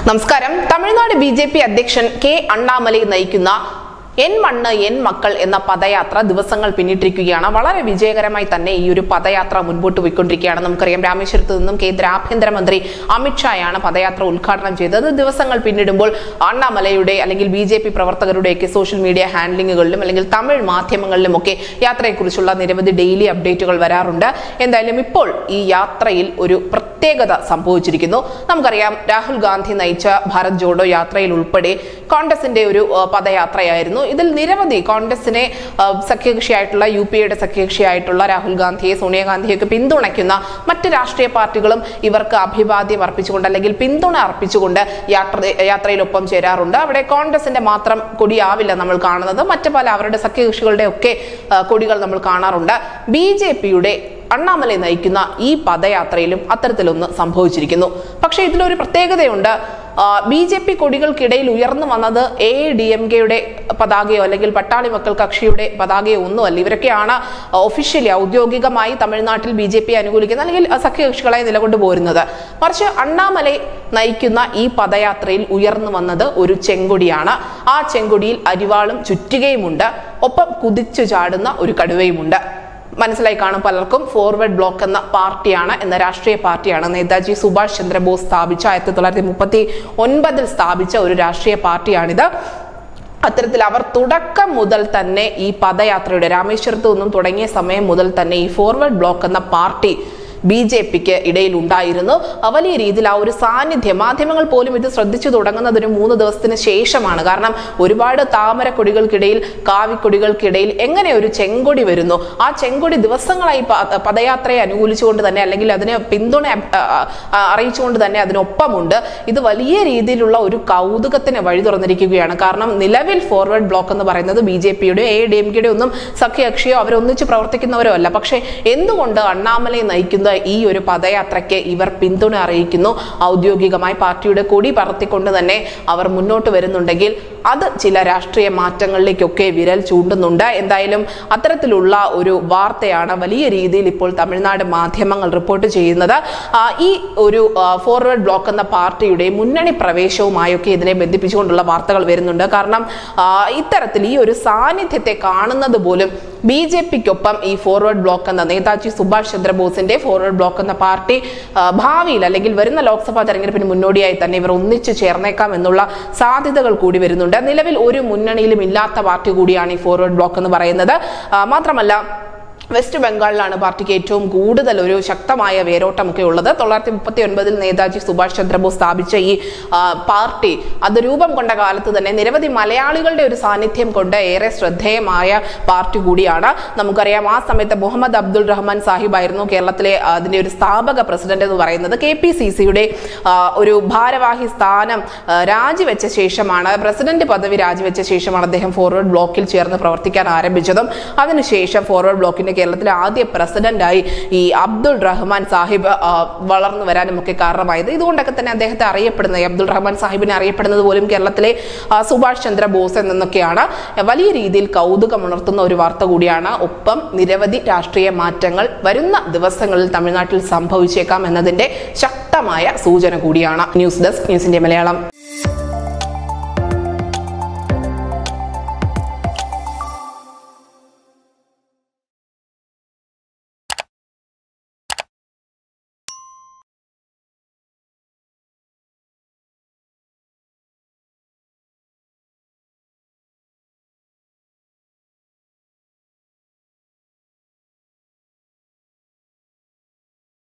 നമസ്കാരം Tamil Nadu B J P അധ്യക്ഷൻ K Annamalai നയിക്കുന്ന എൻ മണ്ണ് എൻ മക്കൾ എന്ന പദയാത്ര ദിവസങ്ങൾ പിന്നിട്ടിരിക്കുകയാണ് വളരെ വിജയകരമായി തന്നെ ഈ ഒരു പദയാത്ര മുൻപോട്ട് പോയിക്കൊണ്ടിരിക്കുകയാണ് നമുക്കറിയാം രാമേശ്വരത്ത് നിന്നും കേന്ദ്ര ആഭ്യന്തരമന്ത്രി അമിത്ഷായാണ് പദയാത്ര ഉദ്ഘാടനം ചെയ്തത് ദിവസങ്ങൾ പിന്നിടുമ്പോൾ അണ്ണാമലയുടെ അല്ലെങ്കിൽ ബി ജെ പി പ്രവർത്തകരുടെയൊക്കെ സോഷ്യൽ മീഡിയ ഹാൻഡ്ലിങ്ങുകളിലും അല്ലെങ്കിൽ തമിഴ് മാധ്യമങ്ങളിലുമൊക്കെ യാത്രയെക്കുറിച്ചുള്ള നിരവധി ഡെയിലി അപ്ഡേറ്റുകൾ വരാറുണ്ട് എന്തായാലും ഇപ്പോൾ ഈ യാത്രയിൽ ഒരു പ്രത്യേകത സംഭവിച്ചിരിക്കുന്നു നമുക്കറിയാം രാഹുൽ ഗാന്ധി നയിച്ച ഭാരത് ജോഡോ യാത്രയിൽ ഉൾപ്പെടെ കോൺഗ്രസിന്റെ ഒരു ആ, പദയാത്രയായിരുന്നു ഇതിൽ നിരവധി കോൺഗ്രസിനെ ആ, സഖ്യകക്ഷിയായിട്ടുള്ള യു പി എയുടെ സഖ്യകക്ഷിയായിട്ടുള്ള രാഹുൽ ഗാന്ധിയെ സോണിയാഗാന്ധിയൊക്കെ പിന്തുണയ്ക്കുന്ന മറ്റ് രാഷ്ട്രീയ പാർട്ടികളും ഇവർക്ക് അഭിവാദ്യം അർപ്പിച്ചുകൊണ്ട് അല്ലെങ്കിൽ പിന്തുണ അർപ്പിച്ചുകൊണ്ട് യാത്ര യാത്രയിലൊപ്പം ചേരാറുണ്ട് അവിടെ കോൺഗ്രസിന്റെ മാത്രം കൊടിയാവില്ല നമ്മൾ കാണുന്നത് മറ്റ് പല അവരുടെ സഖ്യകക്ഷികളുടെ ഒക്കെ ആ, കൊടികൾ നമ്മൾ കാണാറുണ്ട് ബി ജെ പിയുടെ അണ്ണാമലൈ നയിക്കുന്ന ഈ പദയാത്രയിലും അത്തരത്തിലൊന്ന് സംഭവിച്ചിരിക്കുന്നു പക്ഷേ ഇതിലൊരു പ്രത്യേകതയുണ്ട് ബി ജെ പി കൊടികൾക്കിടയിൽ ഉയർന്നു വന്നത് എ ഡി എം കെയുടെ പതാകയോ അല്ലെങ്കിൽ പട്ടാളി മക്കൾ കക്ഷിയുടെ പതാകയോ ഒന്നുമല്ല ഇവരൊക്കെയാണ് ഒഫീഷ്യലി ഔദ്യോഗികമായി തമിഴ്നാട്ടിൽ ബി ജെ പി അനുകൂലിക്കുന്ന അല്ലെങ്കിൽ സഖ്യകക്ഷികളായി നിലകൊണ്ടു പോരുന്നത് മറിച്ച് അണ്ണാമലൈ നയിക്കുന്ന ഈ പദയാത്രയിൽ ഉയർന്നു വന്നത് ഒരു ചെങ്കൊടിയാണ് ആ ചെങ്കൊടിയിൽ അരിവാളും ചുറ്റികയുമുണ്ട് ഒപ്പം കുതിച്ചു ചാടുന്ന ഒരു കടുവയുമുണ്ട് മനസ്സിലായി കാണും പലർക്കും ഫോർവേഡ് ബ്ലോക്ക് എന്ന പാർട്ടിയാണ് എന്ന രാഷ്ട്രീയ പാർട്ടിയാണ് നേതാജി സുഭാഷ് ചന്ദ്രബോസ് സ്ഥാപിച്ച ആയിരത്തി തൊള്ളായിരത്തി മുപ്പത്തി ഒൻപതിൽ സ്ഥാപിച്ച ഒരു രാഷ്ട്രീയ പാർട്ടിയാണിത് അത്തരത്തിൽ അവർ തുടക്കം മുതൽ തന്നെ ഈ പദയാത്രയുടെ രാമേശ്വരത്ത് നിന്നും തുടങ്ങിയ സമയം മുതൽ തന്നെ ഈ ഫോർവേഡ് ബ്ലോക്ക് എന്ന പാർട്ടി ബി ജെ പിക്ക് ഇടയിൽ ഉണ്ടായിരുന്നു ആ വലിയ രീതിയിൽ ആ ഒരു സാന്നിധ്യം മാധ്യമങ്ങൾ പോലും ഇത് ശ്രദ്ധിച്ചു തുടങ്ങുന്നതിന് മൂന്ന് ദിവസത്തിന് ശേഷമാണ് കാരണം ഒരുപാട് താമര കൊടികൾക്കിടയിൽ കാവിക്കൊടികൾക്കിടയിൽ എങ്ങനെ ഒരു ചെങ്കൊടി വരുന്നു ആ ചെങ്കൊടി ദിവസങ്ങളായി പ- പദയാത്രയെ അനുകൂലിച്ചുകൊണ്ട് തന്നെ അല്ലെങ്കിൽ അതിന് പിന്തുണ ആ, ആ, അറിയിച്ചുകൊണ്ട് തന്നെ അതിനൊപ്പമുണ്ട് ഇത് വലിയ രീതിയിലുള്ള ഒരു കൗതുകത്തിന് വഴി തുറന്നിരിക്കുകയാണ് കാരണം നിലവിൽ ഫോർവേഡ് ബ്ലോക്ക് എന്ന് പറയുന്നത് ബി ജെ പിയുടെ എ ഡി എം കെയുടെ ഒന്നും സഖ്യകക്ഷിയോ അവരൊന്നിച്ച് പ്രവർത്തിക്കുന്നവരോ അല്ല പക്ഷേ എന്തുകൊണ്ട് അണ്ണാമലയെ നയിക്കുന്ന ഈ ഒരു പദയാത്രയ്ക്ക് ഇവർ പിന്തുണ അറിയിക്കുന്നു ഔദ്യോഗികമായി പാർട്ടിയുടെ കൊടി പറത്തിക്കൊണ്ട് തന്നെ അവർ മുന്നോട്ട് വരുന്നുണ്ടെങ്കിൽ അത് ചില രാഷ്ട്രീയ മാറ്റങ്ങളിലേക്കൊക്കെ വിരൽ ചൂണ്ടുന്നുണ്ട് എന്തായാലും അത്തരത്തിലുള്ള ഒരു വാർത്തയാണ് വലിയ രീതിയിൽ ഇപ്പോൾ തമിഴ്നാട് മാധ്യമങ്ങൾ റിപ്പോർട്ട് ചെയ്യുന്നത് ആ, ഈ ഒരു ആ, ഫോർവേഡ് ബ്ലോക്ക് എന്ന പാർട്ടിയുടെ മുന്നണി പ്രവേശവുമായൊക്കെ ഇതിനെ ബന്ധിപ്പിച്ചുകൊണ്ടുള്ള വാർത്തകൾ വരുന്നുണ്ട് കാരണം ആ, ഇത്തരത്തിൽ ഈ ഒരു സാന്നിധ്യത്തെ കാണുന്നത് പോലും ബി ജെ പിക്കൊപ്പം ഈ ഫോർവേഡ് ബ്ലോക്ക് എന്ന നേതാജി സുഭാഷ് ചന്ദ്രബോസിന്റെ ഫോർവേഡ് ബ്ലോക്ക് എന്ന പാർട്ടി ആ, ഭാവിയിൽ അല്ലെങ്കിൽ വരുന്ന ലോക്സഭാ തെരഞ്ഞെടുപ്പിന് മുന്നോടിയായി തന്നെ ഇവർ ഒന്നിച്ചു ചേർന്നേക്കാം എന്നുള്ള സാധ്യതകൾ കൂടി വരുന്നുണ്ട് നിലവിൽ ഒരു മുന്നണിയിലും ഇല്ലാത്ത പാർട്ടി കൂടിയാണ് ഈ ഫോർവേഡ് ബ്ലോക്ക് എന്ന് പറയുന്നത് ആ, മാത്രമല്ല വെസ്റ്റ് ബംഗാളിലാണ് പാർട്ടിക്ക് ഏറ്റവും കൂടുതൽ ഒരു ശക്തമായ വേരോട്ടമൊക്കെ ഉള്ളത് തൊള്ളായിരത്തി മുപ്പത്തി ഒൻപതിൽ നേതാജി സുഭാഷ് ചന്ദ്രബോസ് സ്ഥാപിച്ച ഈ ആ, പാർട്ടി അത് രൂപം കൊണ്ട കാലത്ത് തന്നെ നിരവധി മലയാളികളുടെ ഒരു സാന്നിധ്യം കൊണ്ട് ഏറെ ശ്രദ്ധേയമായ പാർട്ടി കൂടിയാണ് നമുക്കറിയാം ആ സമയത്ത് മുഹമ്മദ് അബ്ദുൾ റഹ്മാൻ സാഹിബ് ആയിരുന്നു കേരളത്തിലെ ആ, അതിന്റെ ഒരു സ്ഥാപക പ്രസിഡന്റ് എന്ന് പറയുന്നത് കെ പി സി സിയുടെ ഒരു ഭാരവാഹി സ്ഥാനം ആ, രാജിവെച്ച ശേഷമാണ് പ്രസിഡന്റ് പദവി രാജിവെച്ച ശേഷമാണ് അദ്ദേഹം ഫോർവേഡ് ബ്ലോക്കിൽ ചേർന്ന് പ്രവർത്തിക്കാൻ ആരംഭിച്ചതും അതിനുശേഷം ഫോർവേഡ് ബ്ലോക്കിന്റെ കേരളത്തിലെ ആദ്യ പ്രസിഡന്റായി ഈ അബ്ദുൾ റഹ്മാൻ സാഹിബ് ആ, വളർന്നു വരാനും ഒക്കെ കാരണമായത് ഇതുകൊണ്ടൊക്കെ തന്നെ അദ്ദേഹത്തെ അറിയപ്പെടുന്നത് ഈ അബ്ദുൾ റഹ്മാൻ സാഹിബിനെ അറിയപ്പെടുന്നത് പോലും കേരളത്തിലെ ആ, സുഭാഷ് ചന്ദ്ര ബോസ് എന്നൊക്കെയാണ് വലിയ രീതിയിൽ കൗതുകമുണർത്തുന്ന ഒരു വാർത്ത കൂടിയാണ് ഒപ്പം നിരവധി രാഷ്ട്രീയ മാറ്റങ്ങൾ വരുന്ന ദിവസങ്ങളിൽ തമിഴ്നാട്ടിൽ സംഭവിച്ചേക്കാം എന്നതിന്റെ ശക്തമായ സൂചന കൂടിയാണ് ന്യൂസ് ഡെസ്ക് ന്യൂസിന്റെ മലയാളം